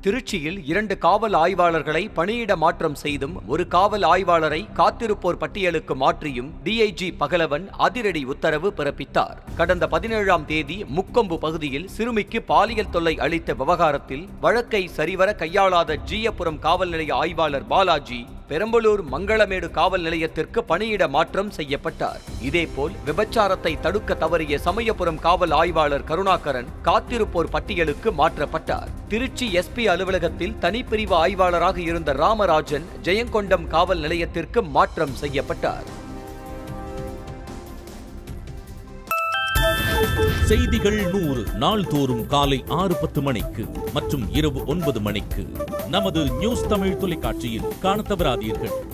திருச்சியில் இரண்டு காவல் ஆய்வாளர்களை பணியிட மாற்றம் செய்தும் ஒரு காவல் ஆய்வாளரை காத்திருப்போர் பட்டியலுக்கு மாற்றியும் டிஐஜி பகலவன் அதிரடி உத்தரவு பிறப்பித்தார் கடந்த பதினேழாம் தேதி முக்கொம்பு பகுதியில் சிறுமிக்கு பாலியல் தொல்லை அளித்த விவகாரத்தில் வழக்கை சரிவர கையாளாத ஜீயபுரம் காவல் நிலைய ஆய்வாளர் பாலாஜி பெரம்பலூர் மங்களமேடு காவல் நிலையத்திற்கு பணியிட மாற்றம் செய்யப்பட்டார் இதேபோல் விபச்சாரத்தை தடுக்க தவறிய சமயபுரம் காவல் ஆய்வாளர் கருணாகரன் காத்திருப்போர் பட்டியலுக்கு மாற்றப்பட்டார் திருச்சி எஸ்பி அலுவலகத்தில் தனிப்பிரிவு ஆய்வாளராக இருந்த ராமராஜன் ஜெயங்கொண்டம் காவல் நிலையத்திற்கு மாற்றம் செய்யப்பட்டார் செய்திகள் நூறு நாள்தோறும் காலை ஆறு பத்து மணிக்கு மற்றும் இரவு ஒன்பது மணிக்கு நமது நியூஸ் தமிழ் தொலைக்காட்சியில் காணத் தவறாதீர்கள்